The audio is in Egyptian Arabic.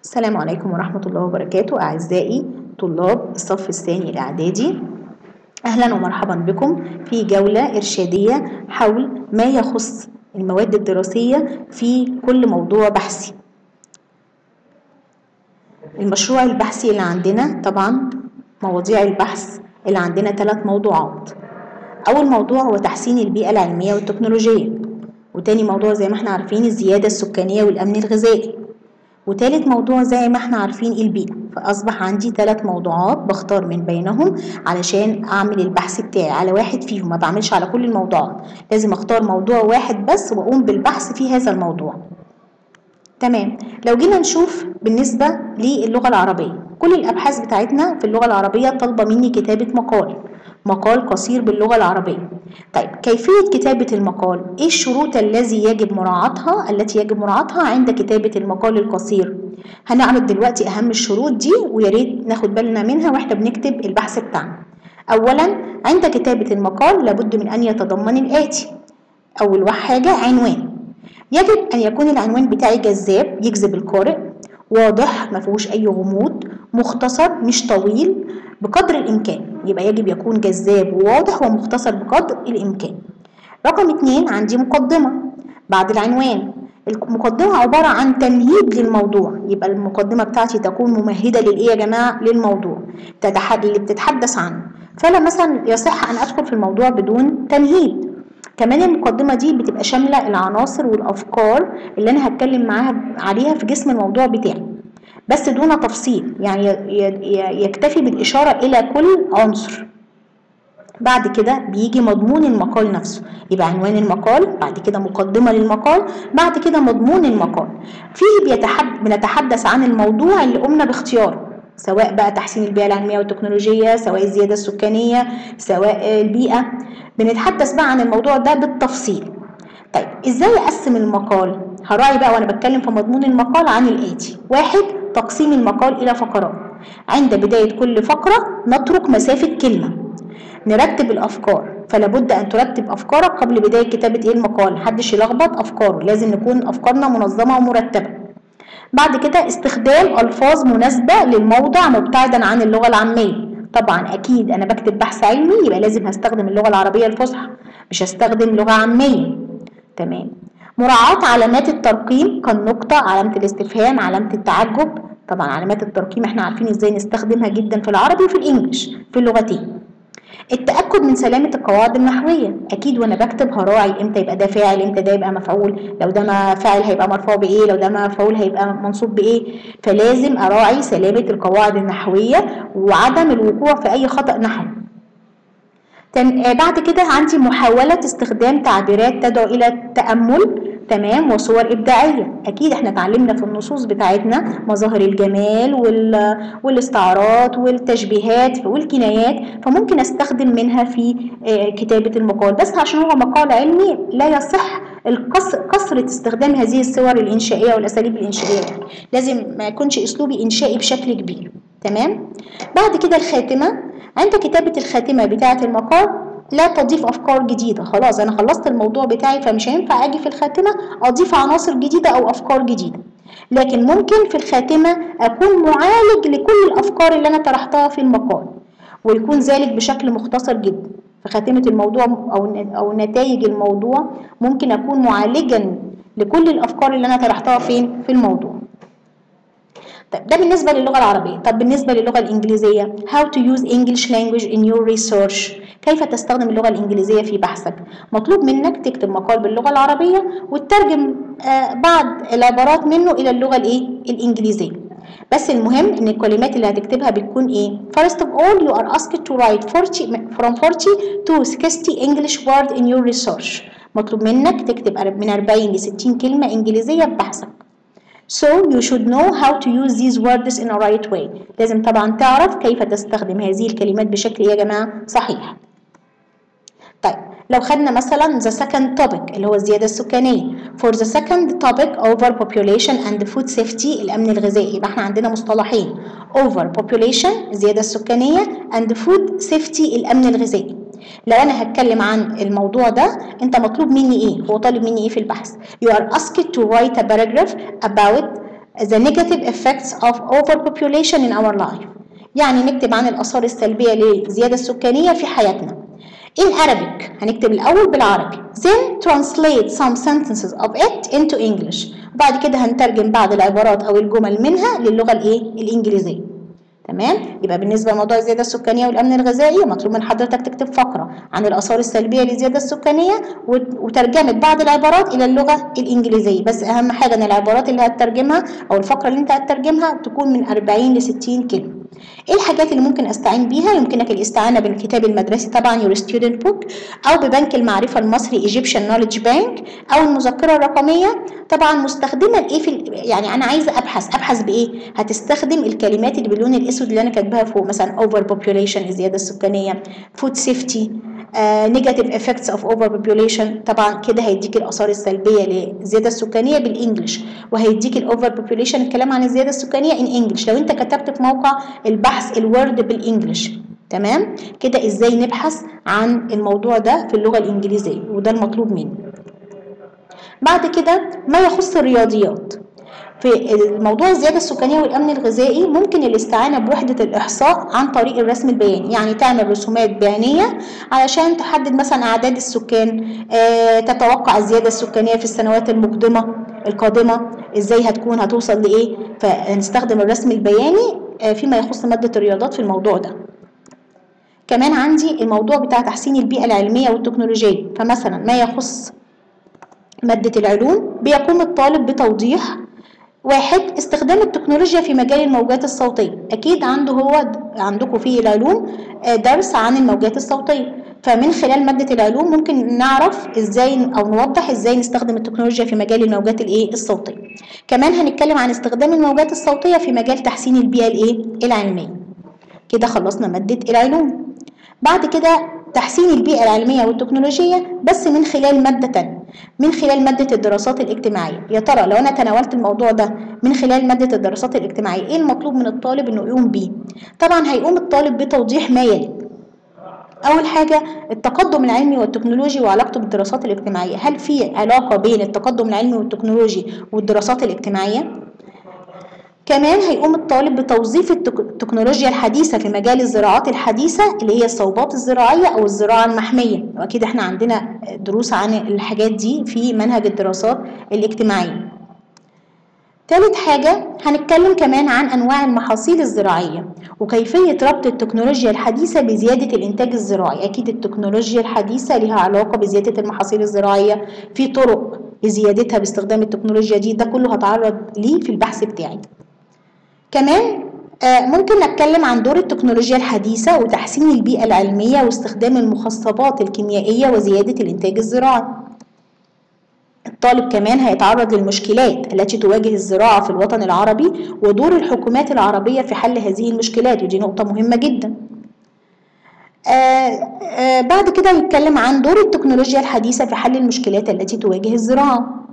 السلام عليكم ورحمة الله وبركاته أعزائي طلاب الصف الثاني الإعدادي أهلا ومرحبا بكم في جولة إرشادية حول ما يخص المواد الدراسية في كل موضوع بحثي المشروع البحثي اللي عندنا طبعا مواضيع البحث اللي عندنا ثلاث موضوعات أول موضوع هو تحسين البيئة العلمية والتكنولوجية وتاني موضوع زي ما احنا عارفين الزيادة السكانية والأمن الغذائي وتالت موضوع زي ما احنا عارفين البيئة فأصبح عندي ثلاث موضوعات بختار من بينهم علشان أعمل البحث بتاعي على واحد فيهم ما بعملش على كل الموضوعات لازم أختار موضوع واحد بس وأقوم بالبحث في هذا الموضوع تمام لو جينا نشوف بالنسبة للغة العربية كل الأبحاث بتاعتنا في اللغة العربية طالبة مني كتابة مقال مقال قصير باللغة العربية طيب كيفية كتابة المقال إيه الشروط الذي يجب مراعاتها التي يجب مراعاتها عند كتابة المقال القصير هنعرض دلوقتي أهم الشروط دي ويا ريت ناخد بالنا منها واحنا بنكتب البحث بتاعنا أولا عند كتابة المقال لابد من أن يتضمن الآتي أول حاجة عنوان يجب أن يكون العنوان بتاعي جذاب يجذب القارئ واضح ما فيهوش أي غموض مختصر مش طويل بقدر الإمكان يبقى يجب يكون جذاب وواضح ومختصر بقدر الإمكان رقم اتنين عندي مقدمة بعد العنوان المقدمة عبارة عن تمهيد للموضوع يبقى المقدمة بتاعتي تكون ممهدة للإيه يا جماعة للموضوع اللي بتتحدث عنه فلا مثلا يصح أن أدخل في الموضوع بدون تمهيد كمان المقدمة دي بتبقى شاملة العناصر والأفكار اللي أنا هتكلم معاها عليها في جسم الموضوع بتاعي بس دون تفصيل يعني يكتفي بالإشارة إلى كل عنصر بعد كده بيجي مضمون المقال نفسه يبقى عنوان المقال بعد كده مقدمة للمقال بعد كده مضمون المقال فيه بيتحد بنتحدث عن الموضوع اللي قمنا باختياره سواء بقى تحسين البيئة العلمية والتكنولوجية سواء الزيادة السكانية سواء البيئة بنتحدث بقى عن الموضوع ده بالتفصيل طيب ازاي اقسم المقال هراعي بقى وانا بتكلم في مضمون المقال عن الاتي واحد تقسيم المقال الى فقرات عند بداية كل فقرة نترك مسافة كلمة نرتب الافكار فلا بد ان ترتب افكارك قبل بداية كتابة ايه المقال محدش يلخبط افكاره لازم نكون افكارنا منظمة ومرتبة بعد كده استخدام الفاظ مناسبة للموضع مبتعدا عن اللغة العامية طبعا اكيد انا بكتب بحث علمي يبقى لازم هستخدم اللغة العربية الفصحى مش هستخدم لغة عامية تمام مراعاة علامات الترقيم كالنقطة علامة الاستفهام علامة التعجب طبعا علامات الترقيم احنا عارفين ازاي نستخدمها جدا في العربي وفي الانجليش في اللغتين التأكد من سلامة القواعد النحوية أكيد وأنا بكتب هراعي إمتى يبقى ده فاعل إمتى ده يبقى مفعول لو ده ما فاعل هيبقى مرفوع بإيه لو ده مفعول هيبقى منصوب بإيه فلازم أراعي سلامة القواعد النحوية وعدم الوقوع في أي خطأ نحوي بعد كده عندي محاولة استخدام تعبيرات تدعو إلى التأمل تمام وصور إبداعية أكيد احنا اتعلمنا في النصوص بتاعتنا مظاهر الجمال وال... والاستعارات والتشبيهات والكنايات فممكن استخدم منها في كتابة المقال بس عشان هو مقال علمي لا يصح القص... كثرة استخدام هذه الصور الإنشائية والأساليب الإنشائية يعني. لازم ما يكونش أسلوبي إنشائي بشكل كبير تمام بعد كده الخاتمة عند كتابة الخاتمة بتاعة المقال لا تضيف افكار جديده خلاص انا خلصت الموضوع بتاعي فمش هينفع اجي في الخاتمه اضيف عناصر جديده او افكار جديده لكن ممكن في الخاتمه اكون معالج لكل الافكار اللي انا طرحتها في المقال ويكون ذلك بشكل مختصر جدا في خاتمه الموضوع او او نتائج الموضوع ممكن اكون معالجا لكل الافكار اللي انا طرحتها فين في الموضوع طيب ده بالنسبه للغه العربيه طب بالنسبه للغه الانجليزيه how to use English language in your research كيف تستخدم اللغة الإنجليزية في بحثك مطلوب منك تكتب مقال باللغة العربية وتترجم آه بعض العبارات منه إلى اللغة الإيه؟ الإنجليزية بس المهم إن الكلمات اللي هتكتبها بتكون إيه first of all you are asked to write 40 from 40 to 60 English word in your research مطلوب منك تكتب من 40 ل 60 كلمة إنجليزية في بحثك So you should know how to use these words in a right way. لازم طبعا تعرف كيف تستخدم هذه الكلمات بشكل يا جماعة صحيح. طيب لو خدنا مثلا the second topic اللي هو الزيادة السكانية for the second topic over population and food safety الأمن الغذائي يبقى احنا عندنا مصطلحين over population الزيادة السكانية and food safety الأمن الغذائي لو انا هتكلم عن الموضوع ده انت مطلوب مني ايه هو طالب مني ايه في البحث you are asked to write a paragraph about the negative effects of overpopulation in our life يعني نكتب عن الآثار السلبية للزيادة السكانية في حياتنا in Arabic هنكتب الأول بالعربي then translate some sentences of it into English وبعد كده هنترجم بعض العبارات أو الجمل منها للغة الإيه الإنجليزية تمام يبقى بالنسبه لموضوع الزياده السكانيه والامن الغذائي مطلوب من حضرتك تكتب فقره عن الاثار السلبيه للزياده السكانيه وترجمه بعض العبارات الى اللغه الانجليزيه بس اهم حاجه ان العبارات اللي هتترجمها او الفقره اللي انت هتترجمها تكون من 40 ل 60 كلمه ايه الحاجات اللي ممكن استعين بيها يمكنك الاستعانه بالكتاب المدرسي طبعا يور ستودنت بوك او ببنك المعرفه المصري ايجيبشن نوليدج بانك او المذكره الرقميه طبعا مستخدمه الايه في يعني انا عايزه ابحث ابحث بايه هتستخدم الكلمات اللي باللون الاسود اللي انا كاتباها فوق مثلا اوفر بوبوليشن الزياده السكانيه فود سيفتي نيجاتيف افكتس اوف اوفر بوبوليشن طبعا كده هيديك الاثار السلبيه للزياده السكانيه بالانجلش وهيديك الاوفر بوبوليشن الكلام عن الزياده السكانيه ان انجلش لو انت كتبت في موقع البحث الورد بالانجلش تمام كده ازاي نبحث عن الموضوع ده في اللغه الانجليزيه وده المطلوب مني بعد كده ما يخص الرياضيات في الموضوع الزياده السكانيه والامن الغذائي ممكن الاستعانه بوحده الاحصاء عن طريق الرسم البياني يعني تعمل رسومات بيانيه علشان تحدد مثلا اعداد السكان آه تتوقع الزياده السكانيه في السنوات المقدمه القادمه ازاي هتكون هتوصل لايه فنستخدم الرسم البياني آه فيما يخص ماده الرياضات في الموضوع ده كمان عندي الموضوع بتاع تحسين البيئه العلميه والتكنولوجيه فمثلا ما يخص ماده العلوم بيقوم الطالب بتوضيح واحد استخدام التكنولوجيا في مجال الموجات الصوتية أكيد عنده هو عندكم في العلوم درس عن الموجات الصوتية فمن خلال مادة العلوم ممكن نعرف ازاي او نوضح ازاي نستخدم التكنولوجيا في مجال الموجات الايه الصوتية كمان هنتكلم عن استخدام الموجات الصوتية في مجال تحسين البيئة الايه العلمية كده خلصنا مادة العلوم بعد كده تحسين البيئة العلمية والتكنولوجية بس من خلال مادة تانية من خلال مادة الدراسات الاجتماعية يا ترى لو أنا تناولت الموضوع ده من خلال مادة الدراسات الاجتماعية إيه المطلوب من الطالب إنه يقوم بيه طبعا هيقوم الطالب بتوضيح ما يلي أول حاجة التقدم العلمي والتكنولوجي وعلاقته بالدراسات الاجتماعية هل في علاقة بين التقدم العلمي والتكنولوجي والدراسات الاجتماعية؟ كمان هيقوم الطالب بتوظيف التكنولوجيا الحديثة في مجال الزراعات الحديثة اللي هي الصوبات الزراعية أو الزراعة المحمية وأكيد احنا عندنا دروس عن الحاجات دي في منهج الدراسات الاجتماعية ثالث حاجة هنتكلم كمان عن أنواع المحاصيل الزراعية وكيفية ربط التكنولوجيا الحديثة بزيادة الإنتاج الزراعي أكيد التكنولوجيا الحديثة لها علاقة بزيادة المحاصيل الزراعية في طرق لزيادتها باستخدام التكنولوجيا دي ده كله هتعرض ليه في البحث بتاعي كمان ممكن نتكلم عن دور التكنولوجيا الحديثة وتحسين البيئة العلمية واستخدام المخصبات الكيميائية وزيادة الإنتاج الزراعي الطالب كمان هيتعرض للمشكلات التي تواجه الزراعة في الوطن العربي ودور الحكومات العربية في حل هذه المشكلات ودي نقطة مهمة جدا آآ آآ بعد كده يتكلم عن دور التكنولوجيا الحديثة في حل المشكلات التي تواجه الزراعة